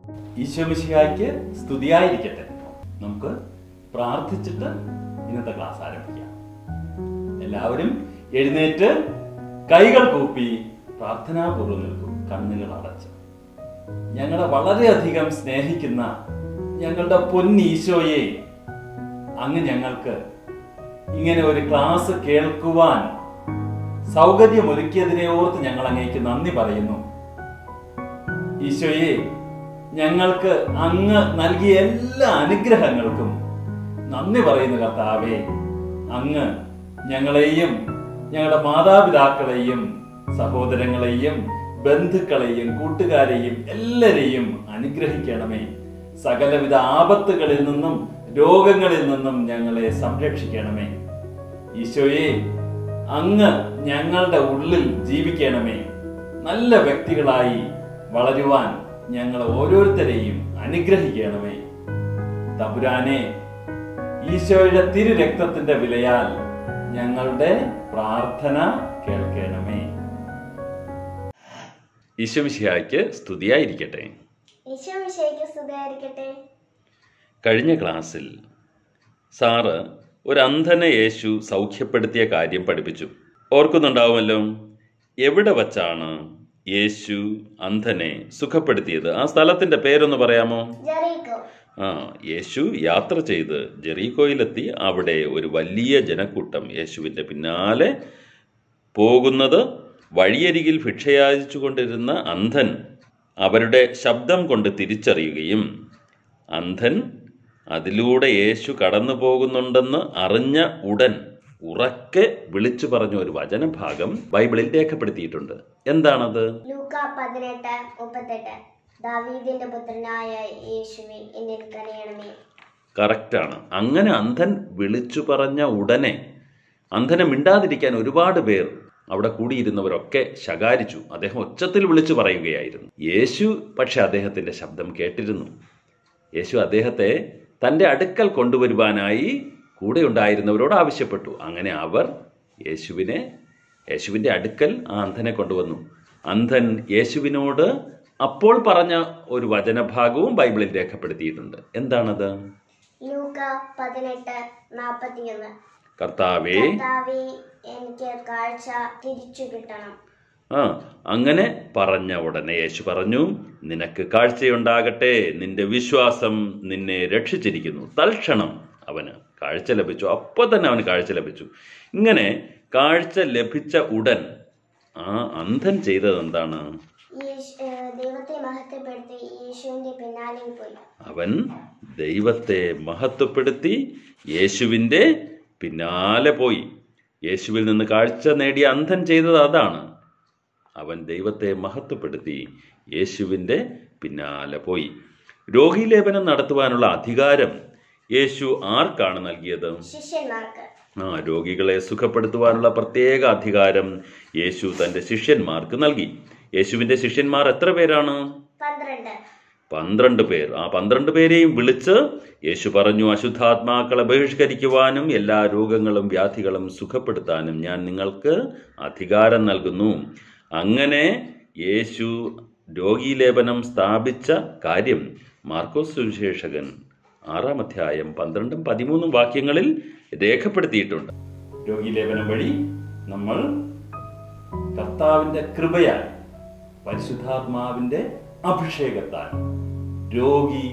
ഈശോമിശിഹായ്ക്ക് സ്തുതിയായിരിക്കട്ടെ നമുക്ക് പ്രാർത്ഥിച്ചിട്ട് ഇന്നത്തെ ക്ലാസ് ആരംഭിക്കാം എല്ലാവരും എഴുന്നേറ്റ് കൈകൾ കൂപ്പി പ്രാർത്ഥനാപൂർവ്വം നിൽക്കും കണ്ണുകൾ അടച്ച് ഞങ്ങളെ വളരെയധികം സ്നേഹിക്കുന്ന ഞങ്ങളുടെ പൊന്നീശോയെ അങ്ങ് ഞങ്ങൾക്ക് ഇങ്ങനെ ഒരു ക്ലാസ് കേൾക്കുവാൻ സൗകര്യമൊരുക്കിയതിനെ ഓർത്ത് ഞങ്ങൾ അങ്ങേക്ക് നന്ദി പറയുന്നു ഈശോയെ ഞങ്ങൾക്ക് അങ്ങ് നൽകിയ എല്ലാ അനുഗ്രഹങ്ങൾക്കും നന്ദി പറയുന്ന കർത്താവേ അങ്ങ് ഞങ്ങളെയും ഞങ്ങളുടെ മാതാപിതാക്കളെയും സഹോദരങ്ങളെയും ബന്ധുക്കളെയും കൂട്ടുകാരെയും എല്ലാരെയും അനുഗ്രഹിക്കണമേ സകലവിധ ആപത്തുകളിൽ നിന്നും രോഗങ്ങളിൽ നിന്നും ഞങ്ങളെ സംരക്ഷിക്കണമേ ഈശോയെ അങ്ങ് ഞങ്ങളുടെ ഉള്ളിൽ ജീവിക്കണമേ നല്ല വ്യക്തികളായി വളരുവാൻ ഞങ്ങൾ ഓരോരുത്തരെയും അനുഗ്രഹിക്കണമേ തമ്പുരാനെ ഈശോയുടെ തിരു രക്തത്തിന്റെ വിലയാൽ ഞങ്ങളുടെ പ്രാർത്ഥന കേൾക്കണമേ ഈശോമിശിഹായ്ക്ക് സ്തുതിയായിരിക്കട്ടെ ഈശോ മിശിഹായ്ക്ക് സ്തുതിയായിരിക്കട്ടെ കഴിഞ്ഞ ക്ലാസ്സിൽ സാറ് ഒരു അന്ധനെ യേശു സൗഖ്യപ്പെടുത്തിയ കാര്യം പഠിപ്പിച്ചു ഓർക്കുന്നുണ്ടാവുമല്ലോ എവിടെ വച്ചാണ് യേശു അന്ധനെ സുഖപ്പെടുത്തിയത് ആ സ്ഥലത്തിന്റെ പേരൊന്ന് പറയാമോ ജെറീക്കോ ആ യേശു യാത്ര ചെയ്ത് ജെറീകോയിലെത്തി അവിടെ ഒരു വലിയ ജനക്കൂട്ടം യേശുവിൻ്റെ പിന്നാലെ പോകുന്നത് വഴിയരികിൽ ഭിക്ഷയാചിച്ചു കൊണ്ടിരുന്ന അന്ധൻ അവരുടെ ശബ്ദം കൊണ്ട് തിരിച്ചറിയുകയും അന്ധൻ അതിലൂടെ യേശു കടന്നു പോകുന്നുണ്ടെന്ന് അറിഞ്ഞ ഉടൻ ഉറക്കെ വിളിച്ചു പറഞ്ഞ ഒരു വചനഭാഗം ബൈബിളിൽ രേഖപ്പെടുത്തിയിട്ടുണ്ട് എന്താണത് ലൂക്ക പതിനെട്ട് മുപ്പത്തെട്ട് ദാവീദിന്റെ പുത്രനായ യേശുവെ എന്നിൽ കനിയണമേ കറക്റ്റാണ് അങ്ങനെ അന്ധൻ വിളിച്ചു പറഞ്ഞ ഉടനെ അന്ധനെ മിണ്ടാതിരിക്കാൻ ഒരുപാട് പേർ അവിടെ കൂടിയിരുന്നവരൊക്കെ ശകാരിച്ചു അദ്ദേഹം ഒച്ചത്തിൽ വിളിച്ചു പറയുകയായിരുന്നു യേശു പക്ഷെ അദ്ദേഹത്തിന്റെ ശബ്ദം കേട്ടിരുന്നു യേശു അദ്ദേഹത്തെ തൻ്റെ അടുക്കൽ കൊണ്ടുവരുവാനായി കൂടെ ഉണ്ടായിരുന്നവരോട് ആവശ്യപ്പെട്ടു അങ്ങനെ അവർ യേശുവിനെ യേശുവിൻ്റെ അടുക്കൽ ആ അന്ധനെ കൊണ്ടുവന്നു അന്ധൻ യേശുവിനോട് അപ്പോൾ പറഞ്ഞ ഒരു വചനഭാഗവും ബൈബിളിൽ രേഖപ്പെടുത്തിയിട്ടുണ്ട് എന്താണത് ലൂക്ക പതിനെട്ട് നാപ്പത്തിയൊന്ന് കർത്താവേ കർത്താവേ എനിക്ക് കാഴ്ച തിരിച്ചു കിട്ടണം ആ അങ്ങനെ പറഞ്ഞ ഉടനെ യേശു പറഞ്ഞു നിനക്ക് കാഴ്ചയുണ്ടാകട്ടെ നിന്റെ വിശ്വാസം നിന്നെ രക്ഷിച്ചിരിക്കുന്നു തൽക്ഷണം അവന് കാഴ്ച ലഭിച്ചു അപ്പോൾ തന്നെ അവന് കാഴ്ച ലഭിച്ചു ഇങ്ങനെ കാഴ്ച ലഭിച്ച ഉടൻ ആ അന്ധൻ ചെയ്തത് എന്താണ് യേശു- ഏഹ് ദൈവത്തെ മഹത്വപ്പെടുത്തി യേശുവിന്റെ പിന്നാലെ പോയി അവൻ ദൈവത്തെ മഹത്വപ്പെടുത്തി യേശുവിൻ്റെ പിന്നാലെ പോയി യേശുവിൽ നിന്ന് കാഴ്ച നേടിയ അന്ധൻ ചെയ്തത് അതാണ് അവൻ ദൈവത്തെ മഹത്വപ്പെടുത്തി യേശുവിൻ്റെ പിന്നാലെ പോയി രോഗീലേപനം നടത്തുവാനുള്ള അധികാരം യേശു ആർക്കാണ് നൽകിയത് ശിഷ്യന്മാർക്ക് ആ രോഗികളെ സുഖപ്പെടുത്തുവാനുള്ള പ്രത്യേക അധികാരം യേശു തൻ്റെ ശിഷ്യന്മാർക്ക് നൽകി യേശുവിൻ്റെ ശിഷ്യന്മാർ എത്ര പേരാണ് പന്ത്രണ്ട് പന്ത്രണ്ട് പേർ ആ പന്ത്രണ്ട് പേരെയും വിളിച്ച് യേശു പറഞ്ഞു അശുദ്ധാത്മാക്കളെ ബഹിഷ്കരിക്കുവാനും എല്ലാ രോഗങ്ങളും വ്യാധികളും സുഖപ്പെടുത്താനും ഞാൻ നിങ്ങൾക്ക് അധികാരം നൽകുന്നു അങ്ങനെ യേശു രോഗീലേപനം സ്ഥാപിച്ച കാര്യം മാർക്കോസ് സുവിശേഷകൻ ആറാം അധ്യായം പന്ത്രണ്ടും പതിമൂന്നും വാക്യങ്ങളിൽ രേഖപ്പെടുത്തിയിട്ടുണ്ട് രോഗീലേപനം വഴി നമ്മൾ കർത്താവിന്റെ കൃപയാൽ പരിശുദ്ധാത്മാവിന്റെ അഭിഷേകത്താൽ രോഗി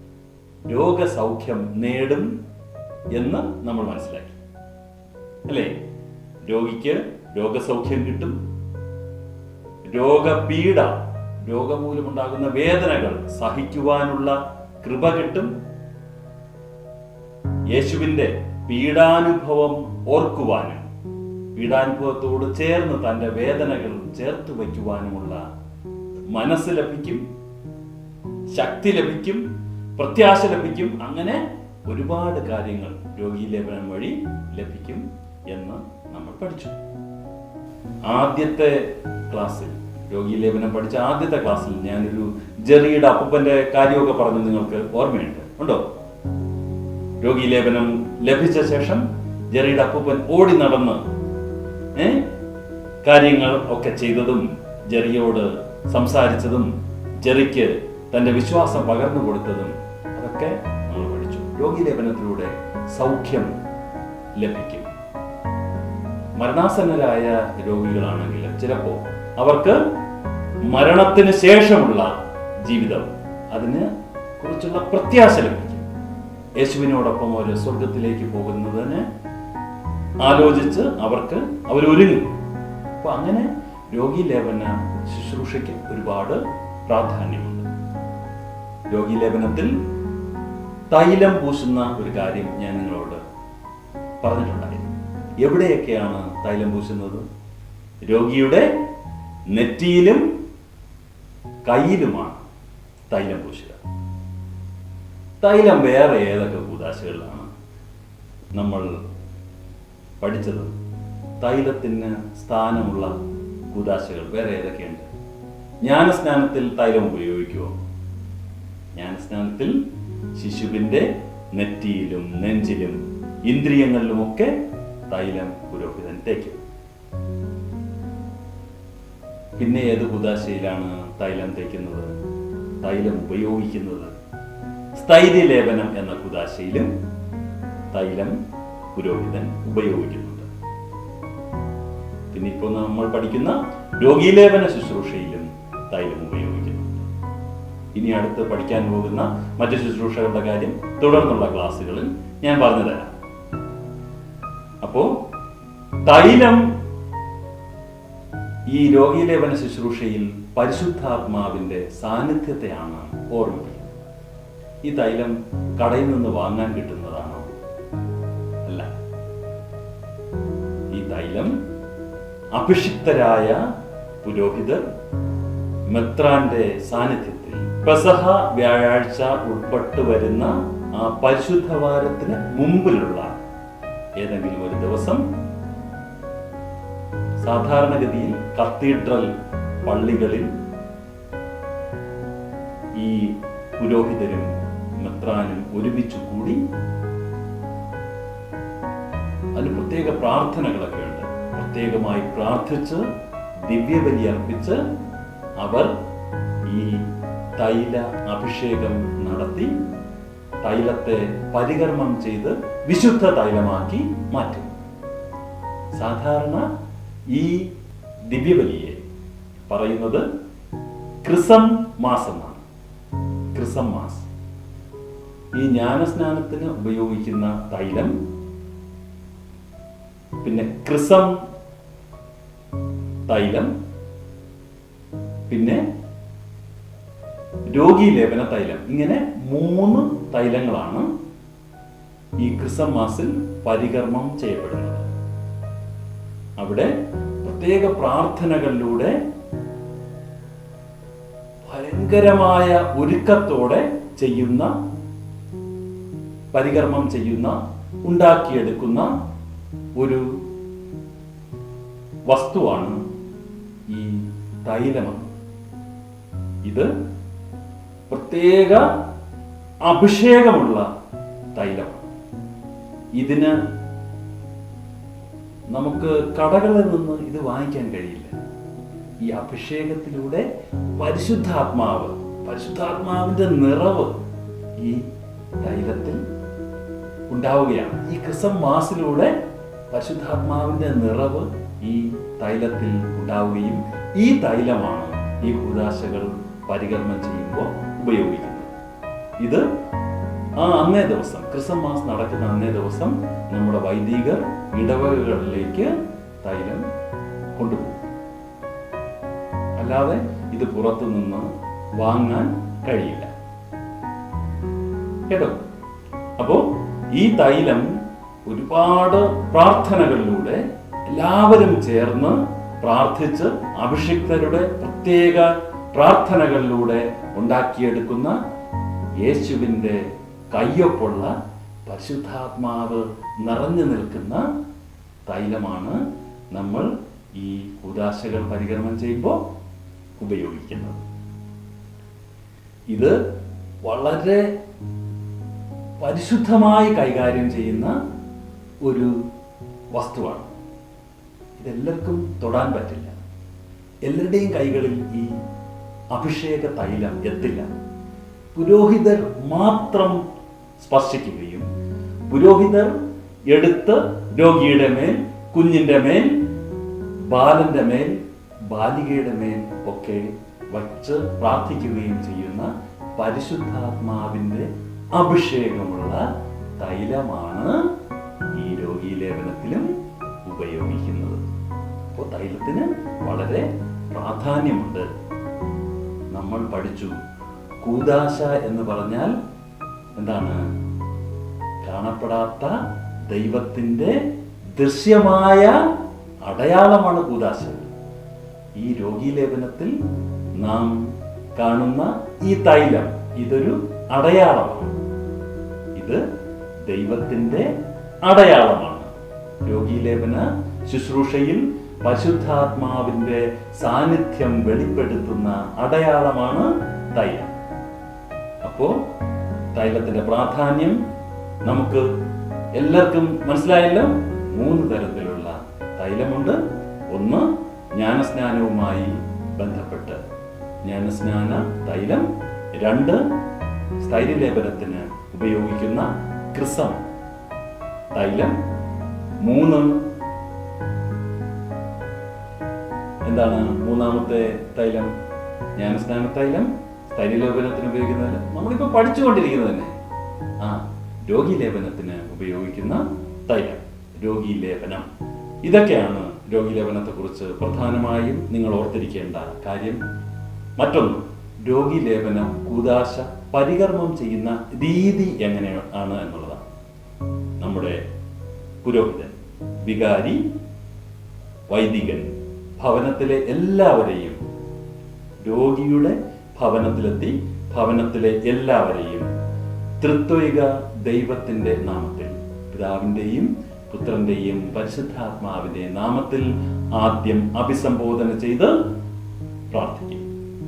രോഗസൗഖ്യം നേടും എന്ന് നമ്മൾ മനസ്സിലാക്കി അല്ലേ രോഗിക്ക് രോഗസൗഖ്യം കിട്ടും രോഗപീഡ രോഗമൂലമുണ്ടാകുന്ന വേദനകൾ സഹിക്കുവാനുള്ള കൃപ കിട്ടും യേശുവിന്റെ പീഡാനുഭവം ഓർക്കുവാനും പീഡാനുഭവത്തോട് ചേർന്ന് തന്റെ വേദനകൾ ചേർത്ത് വയ്ക്കുവാനുമുള്ള മനസ്സ് ലഭിക്കും ശക്തി ലഭിക്കും പ്രത്യാശ ലഭിക്കും അങ്ങനെ ഒരുപാട് കാര്യങ്ങൾ രോഗീലേപനം വഴി ലഭിക്കും എന്ന് നമ്മൾ പഠിച്ചു ആദ്യത്തെ ക്ലാസ്സിൽ രോഗീലേപനം പഠിച്ച ആദ്യത്തെ ക്ലാസ്സിൽ ഞാനൊരു ജെറിയുടെ അപ്പൂപ്പന്റെ കാര്യമൊക്കെ പറഞ്ഞു നിങ്ങൾക്ക് ഓർമ്മയുണ്ട് ഉണ്ടോ രോഗീലേപനം ലഭിച്ച ശേഷം ജെറിയുടെ അപ്പൂപ്പൻ ഓടി നടന്ന് ഏ കാര്യങ്ങൾ ഒക്കെ ചെയ്തതും ജെറിയോട് സംസാരിച്ചതും ജെറിക്ക് തൻ്റെ വിശ്വാസം പകർന്നു കൊടുത്തതും അതൊക്കെ നമ്മൾ പഠിച്ചു രോഗീലേപനത്തിലൂടെ സൗഖ്യം ലഭിക്കും മരണാസന്നരായ രോഗികളാണെങ്കിൽ ചിലപ്പോൾ അവർക്ക് മരണത്തിന് ശേഷമുള്ള ജീവിതം അതിന് കുറിച്ചുള്ള പ്രത്യാശ ലഭിക്കും യേശുവിനോടൊപ്പം ഒരു സ്വർഗത്തിലേക്ക് പോകുന്നതിന് ആലോചിച്ച് അവർക്ക് അവരൊരുങ്ങും അപ്പൊ അങ്ങനെ രോഗീലേപന ശുശ്രൂഷയ്ക്ക് ഒരുപാട് പ്രാധാന്യമുണ്ട് രോഗീലേപനത്തിൽ തൈലം പൂശുന്ന ഒരു കാര്യം ഞാൻ നിങ്ങളോട് പറഞ്ഞിട്ടുണ്ടായിരുന്നു എവിടെയൊക്കെയാണ് തൈലം പൂശുന്നത് രോഗിയുടെ നെറ്റിയിലും കയ്യിലുമാണ് തൈലം പൂശുക തൈലം വേറെ ഏതൊക്കെ കൂതാശകളിലാണ് നമ്മൾ പഠിച്ചത് തൈലത്തിന് സ്ഥാനമുള്ള കൂതാശകൾ വേറെ ഏതൊക്കെയുണ്ട് ജ്ഞാനസ്നാനത്തിൽ തൈലം ഉപയോഗിക്കുമോ ജ്ഞാനസ്നാനത്തിൽ ശിശുവിന്റെ നെറ്റിയിലും നെഞ്ചിലും ഇന്ദ്രിയങ്ങളിലുമൊക്കെ തൈലം പുരോഹിതൻ തേക്കും പിന്നെ ഏത് കുദാശയിലാണ് തൈലം തേക്കുന്നത് തൈലം ഉപയോഗിക്കുന്നത് സ്ഥൈര്യ ലേപനം എന്ന കുദാശയിലും തൈലം പുരോഹിതൻ ഉപയോഗിക്കുന്നുണ്ട് പിന്നെ ഇപ്പോൾ നമ്മൾ പഠിക്കുന്ന രോഗീലേപന ശുശ്രൂഷയിലും തൈലം ഉപയോഗിക്കുന്നുണ്ട് ഇനി അടുത്ത് പഠിക്കാൻ പോകുന്ന മറ്റു ശുശ്രൂഷകളുടെ കാര്യം തുടർന്നുള്ള ക്ലാസ്സുകളിൽ ഞാൻ പറഞ്ഞു തരാം അപ്പോ തൈലം ഈ രോഗീലേപന ശുശ്രൂഷയിൽ പരിശുദ്ധാത്മാവിന്റെ സാന്നിധ്യത്തെയാണ് ഓർമ്മിക്കുന്നത് ഈ തൈലം കടയിൽ നിന്ന് വാങ്ങാൻ കിട്ടുന്നതാണോ അല്ല ഈ തൈലം അഭിഷിക്തരായ പുരോഹിതർ മെത്രാന്റെ സാന്നിധ്യത്തിൽ പെസഹ വ്യാഴാഴ്ച ഉൾപ്പെട്ടു വരുന്ന ആ പരിശുദ്ധ വാരത്തിന് മുമ്പിലുള്ള ഏതെങ്കിലും ഒരു ദിവസം സാധാരണഗതിയിൽ കത്തീഡ്രൽ പള്ളികളിൽ ഈ പുരോഹിതരും മെത്രാനും ഒരുമിച്ച് കൂടി അതിന് പ്രത്യേക പ്രാർത്ഥനകളൊക്കെ ഉണ്ട് പ്രത്യേകമായി പ്രാർത്ഥിച്ച് ദിവ്യബലി അർപ്പിച്ച് അവർ ഈ തൈല അഭിഷേകം നടത്തി തൈലത്തെ പരികർമ്മം ചെയ്ത് വിശുദ്ധ തൈലമാക്കി മാറ്റും സാധാരണ ഈ ദിവ്യബലിയെ പറയുന്നത് ക്രിസം മാസമാണ് ക്രിസം മാസ് ഈ ജ്ഞാനസ്നാനത്തിന് ഉപയോഗിക്കുന്ന തൈലം പിന്നെ ക്രിസം തൈലം പിന്നെ രോഗീലേപന തൈലം ഇങ്ങനെ മൂന്ന് തൈലങ്ങളാണ് ഈ ക്രിസം മാസിൽ പരികർമ്മം ചെയ്യപ്പെടുന്നത് അവിടെ പ്രത്യേക പ്രാർത്ഥനകളിലൂടെ ഭയങ്കരമായ ഒരുക്കത്തോടെ ചെയ്യുന്ന പരികർമ്മം ചെയ്യുന്ന ഉണ്ടാക്കിയെടുക്കുന്ന ഒരു വസ്തുവാണ് ഈ തൈലമെന്ന് ഇത് പ്രത്യേക അഭിഷേകമുള്ള തൈലമാണ് ഇതിന് നമുക്ക് കടകളിൽ നിന്ന് ഇത് വാങ്ങിക്കാൻ കഴിയില്ല ഈ അഭിഷേകത്തിലൂടെ പരിശുദ്ധാത്മാവ് പരിശുദ്ധാത്മാവിന്റെ നിറവ് ഈ തൈലത്തിൽ ഉണ്ടാവുകയാണ് ഈ ക്രിസം മാസിലൂടെ പരിശുദ്ധാത്മാവിന്റെ നിറവ് ഈ തൈലത്തിൽ ഉണ്ടാവുകയും ഈ തൈലമാണ് ഈ കൂതാശകൾ പരികർമ്മം ചെയ്യുമ്പോൾ ഉപയോഗിക്കുന്നത് ഇത് ആ അന്നേ ദിവസം ക്രിസ്മസ് നടക്കുന്ന അന്നേ ദിവസം നമ്മുടെ വൈദികർ ഇടവകകളിലേക്ക് തൈലം കൊണ്ടുപോകും അല്ലാതെ ഇത് പുറത്തു നിന്ന് വാങ്ങാൻ കഴിയില്ല കേട്ടോ അപ്പോ ഈ തൈലം ഒരുപാട് പ്രാർത്ഥനകളിലൂടെ എല്ലാവരും ചേർന്ന് പ്രാർത്ഥിച്ച് അഭിഷിക്തരുടെ പ്രത്യേക പ്രാർത്ഥനകളിലൂടെ ഉണ്ടാക്കിയെടുക്കുന്ന യേശുവിൻ്റെ കയ്യൊപ്പുള്ള പരിശുദ്ധാത്മാവ് നിറഞ്ഞു നിൽക്കുന്ന തൈലമാണ് നമ്മൾ ഈ കൂതാശകൾ പരികർമ്മം ചെയ്യുമ്പോൾ ഉപയോഗിക്കുന്നത് ഇത് വളരെ പരിശുദ്ധമായി കൈകാര്യം ചെയ്യുന്ന ഒരു വസ്തുവാണ് ഇതെല്ലാവർക്കും തൊടാൻ പറ്റില്ല എല്ലാവരുടെയും കൈകളിൽ ഈ അഭിഷേക തൈലം എത്തില്ല പുരോഹിതർ മാത്രം സ്പർശിക്കുകയും പുരോഹിതർ എടുത്ത് രോഗിയുടെ മേൽ കുഞ്ഞിന്റെ മേൽ ബാലന്റെ മേൽ ബാലികയുടെ മേൽ ഒക്കെ വച്ച് പ്രാർത്ഥിക്കുകയും ചെയ്യുന്ന പരിശുദ്ധാത്മാവിന്റെ അഭിഷേകമുള്ള തൈലമാണ് ഈ രോഗീ ലേപനത്തിലും ഉപയോഗിക്കുന്നത് അപ്പോൾ തൈലത്തിന് വളരെ പ്രാധാന്യമുണ്ട് നമ്മൾ പഠിച്ചു കൂദാശ എന്ന് പറഞ്ഞാൽ എന്താണ് കാണപ്പെടാത്ത ദൈവത്തിന്റെ ദൃശ്യമായ അടയാളമാണ് കൂദാശ ഈ രോഗീലേപനത്തിൽ നാം കാണുന്ന ഈ തൈലം ഇതൊരു അടയാളമാണ് ഇത് ദൈവത്തിന്റെ അടയാളമാണ് രോഗീലേപന ശുശ്രൂഷയിൽ പരിശുദ്ധാത്മാവിന്റെ സാന്നിധ്യം വെളിപ്പെടുത്തുന്ന അടയാളമാണ് തൈലം അപ്പോ തൈലത്തിന്റെ പ്രാധാന്യം നമുക്ക് എല്ലാവർക്കും മനസ്സിലായല്ലോ മൂന്ന് തരത്തിലുള്ള തൈലമുണ്ട് ഒന്ന് ജ്ഞാനസ്നാനവുമായി ബന്ധപ്പെട്ട് ജ്ഞാനസ്നാന തൈലം രണ്ട് സ്ഥൈര്യലേപനത്തിന് ഉപയോഗിക്കുന്ന ക്രിസം തൈലം മൂന്ന് എന്താണ് മൂന്നാമത്തെ തൈലം ജ്ഞാനസ്നാന തൈലം സ്ഥൈര്യലേപനത്തിന് ഉപയോഗിക്കുന്ന തൈലം നമ്മളിപ്പോ പഠിച്ചുകൊണ്ടിരിക്കുന്നത് തന്നെ ആ രോഗീലേപനത്തിന് ഉപയോഗിക്കുന്ന തൈലം രോഗീലേപനം ഇതൊക്കെയാണ് രോഗീലേപനത്തെ കുറിച്ച് പ്രധാനമായും നിങ്ങൾ ഓർത്തിരിക്കേണ്ട കാര്യം മറ്റൊന്ന് രോഗീലേപനം കൂതാശ പരികർമ്മം ചെയ്യുന്ന രീതി എങ്ങനെയാണ് എന്നുള്ളതാണ് നമ്മുടെ പുരോഹിതൻ വികാരി വൈദികൻ ഭവനത്തിലെ എല്ലാവരെയും രോഗിയുടെ ഭവനത്തിലെത്തി ഭവനത്തിലെ എല്ലാവരെയും തൃത്വിക ദൈവത്തിന്റെ നാമത്തിൽ പിതാവിന്റെയും പുത്രന്റെയും പരിശുദ്ധാത്മാവിന്റെ നാമത്തിൽ ആദ്യം അഭിസംബോധന ചെയ്ത് പ്രാർത്ഥിക്കും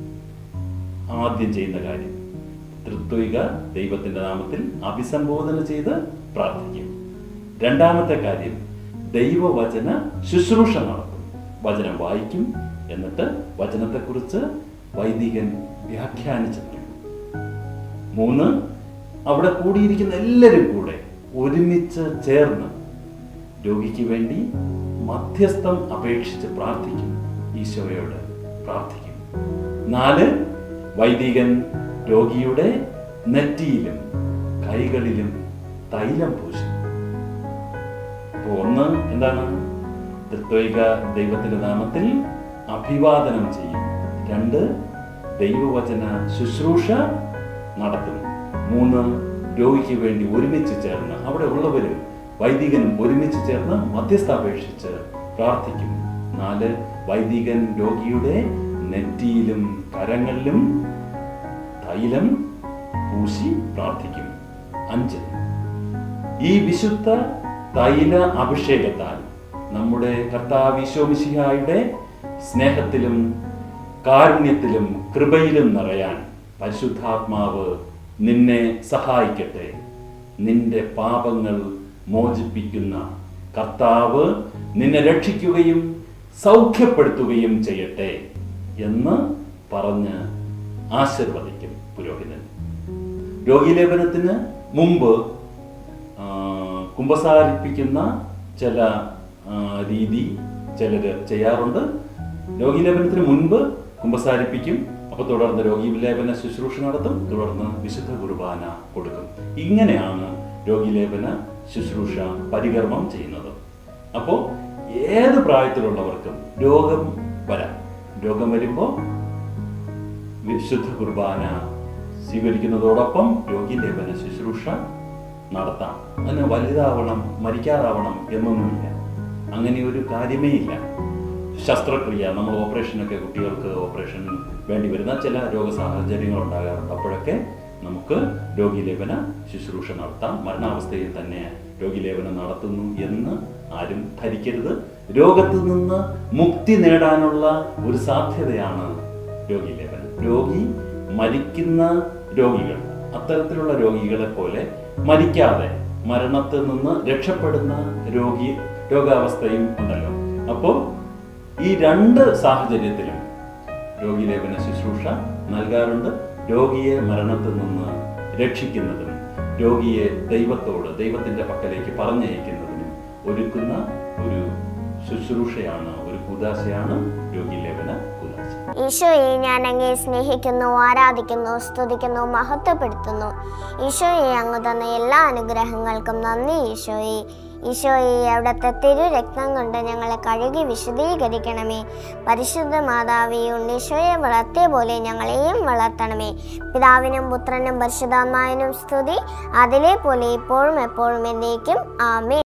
ആദ്യം ചെയ്യുന്ന കാര്യം തൃത്വിക ദൈവത്തിന്റെ നാമത്തിൽ അഭിസംബോധന ചെയ്ത് പ്രാർത്ഥിക്കും രണ്ടാമത്തെ കാര്യം ദൈവവചന ശുശ്രൂഷ നടത്തും വചനം വായിക്കും എന്നിട്ട് വചനത്തെക്കുറിച്ച് വൈദികൻ വ്യാഖ്യാനിച്ചു നൽകും മൂന്ന് അവിടെ കൂടിയിരിക്കുന്ന എല്ലാവരും കൂടെ ഒരുമിച്ച് ചേർന്ന് രോഗിക്ക് വേണ്ടി മധ്യസ്ഥം അപേക്ഷിച്ച് പ്രാർത്ഥിക്കും ഈശോയോട് പ്രാർത്ഥിക്കും നാല് വൈദികൻ രോഗിയുടെ നെറ്റിയിലും കൈകളിലും തൈലം പൂശും അപ്പൊ ഒന്ന് എന്താണ് തൃത്വിക ദൈവത്തിന്റെ നാമത്തിൽ അഭിവാദനം ചെയ്യും രണ്ട് ദൈവവചന ശുശ്രൂഷ നടത്തും മൂന്ന് രോഗിക്ക് വേണ്ടി ഒരുമിച്ച് ചേർന്ന് അവിടെ ഉള്ളവരും വൈദികനും ഒരുമിച്ച് ചേർന്ന് മധ്യസ്ഥാപേക്ഷിച്ച് പ്രാർത്ഥിക്കും നാല് വൈദികൻ രോഗിയുടെ നെറ്റിയിലും കരങ്ങളിലും തൈലം പൂശി പ്രാർത്ഥിക്കും അഞ്ച് ഈ വിശുദ്ധ തൈല അഭിഷേകത്താൽ നമ്മുടെ കർത്താവിശോമിശിഹായുടെ സ്നേഹത്തിലും കാരുണ്യത്തിലും കൃപയിലും നിറയാൻ പരിശുദ്ധാത്മാവ് നിന്നെ സഹായിക്കട്ടെ നിന്റെ പാപങ്ങൾ മോചിപ്പിക്കുന്ന കർത്താവ് നിന്നെ രക്ഷിക്കുകയും സൗഖ്യപ്പെടുത്തുകയും ചെയ്യട്ടെ എന്ന് പറഞ്ഞ് ആശീർവദിക്കും പുരോഹിതൻ രോഗീലേപനത്തിന് മുമ്പ് ആ, കുമ്പസാരിപ്പിക്കുന്ന ചില ആ, രീതി ചിലർ ചെയ്യാറുണ്ട് രോഗീലേപനത്തിന് മുൻപ് കുമ്പസാരിപ്പിക്കും അപ്പൊ തുടർന്ന് രോഗീലേപന ശുശ്രൂഷ നടത്തും തുടർന്ന് വിശുദ്ധ കുർബാന കൊടുക്കും ഇങ്ങനെയാണ് രോഗീലേപന ശുശ്രൂഷ പരികർമ്മം ചെയ്യുന്നത് അപ്പോൾ ഏത് പ്രായത്തിലുള്ളവർക്കും രോഗം വരാം രോഗം വരുമ്പോൾ വിശുദ്ധ കുർബാന സ്വീകരിക്കുന്നതോടൊപ്പം രോഗീലേപന ശുശ്രൂഷ നടത്താം അതിന് വലുതാവണം മരിക്കാറാവണം എന്നൊന്നുമില്ല അങ്ങനെ ഒരു കാര്യമേ ഇല്ല ശസ്ത്രക്രിയ നമ്മൾ ഓപ്പറേഷനൊക്കെ കുട്ടികൾക്ക് ഓപ്പറേഷൻ വേണ്ടി വരുന്ന ചില രോഗ സാഹചര്യങ്ങൾ ഉണ്ടാകാറുണ്ട് അപ്പോഴൊക്കെ നമുക്ക് രോഗീലേപന ശുശ്രൂഷ നടത്താം മരണാവസ്ഥയിൽ തന്നെ രോഗീലേപനം നടത്തുന്നു എന്ന് ആരും ധരിക്കരുത് രോഗത്തിൽ നിന്ന് മുക്തി നേടാനുള്ള ഒരു സാധ്യതയാണ് രോഗീലേപനം രോഗി മരിക്കുന്ന രോഗികൾ അത്തരത്തിലുള്ള രോഗികളെ പോലെ മരിക്കാതെ മരണത്തിൽ നിന്ന് രക്ഷപ്പെടുന്ന രോഗി രോഗാവസ്ഥയും ഉണ്ടല്ലോ അപ്പോൾ ഈ രണ്ട് സാഹചര്യത്തിലും രോഗീലേപന ശുശ്രൂഷ നൽകാറുണ്ട് രോഗിയെ മരണത്തിൽ നിന്ന് രക്ഷിക്കുന്നതിനും രോഗിയെ ദൈവത്തോട് ദൈവത്തിൻ്റെ പക്കലേക്ക് പറഞ്ഞയക്കുന്നതിനും ഒരുക്കുന്ന ഒരു ശുശ്രൂഷയാണ് ഒരു കൂതാശയാണ് രോഗിലേപന കൂതാശ ഈശോയെ ഞാൻ അങ്ങേ സ്നേഹിക്കുന്നു ആരാധിക്കുന്നു സ്തുതിക്കുന്നു മഹത്വപ്പെടുത്തുന്നു ഈശോയെ അങ്ങ് തന്ന എല്ലാ അനുഗ്രഹങ്ങൾക്കും നന്ദി ഈശോയെ ഈശോയെ അവിടുത്തെ തിരു രക്തം കൊണ്ട് ഞങ്ങളെ കഴുകി വിശദീകരിക്കണമേ പരിശുദ്ധ മാതാവേ ഉണ്ണീശോയെ വളർത്തിയ പോലെ ഞങ്ങളെയും വളർത്തണമേ പിതാവിനും പുത്രനും പരിശുദ്ധാത്മാവിനും സ്തുതി അതിലെ പോലെ ഇപ്പോഴും എപ്പോഴും എന്നേക്കും ആമേ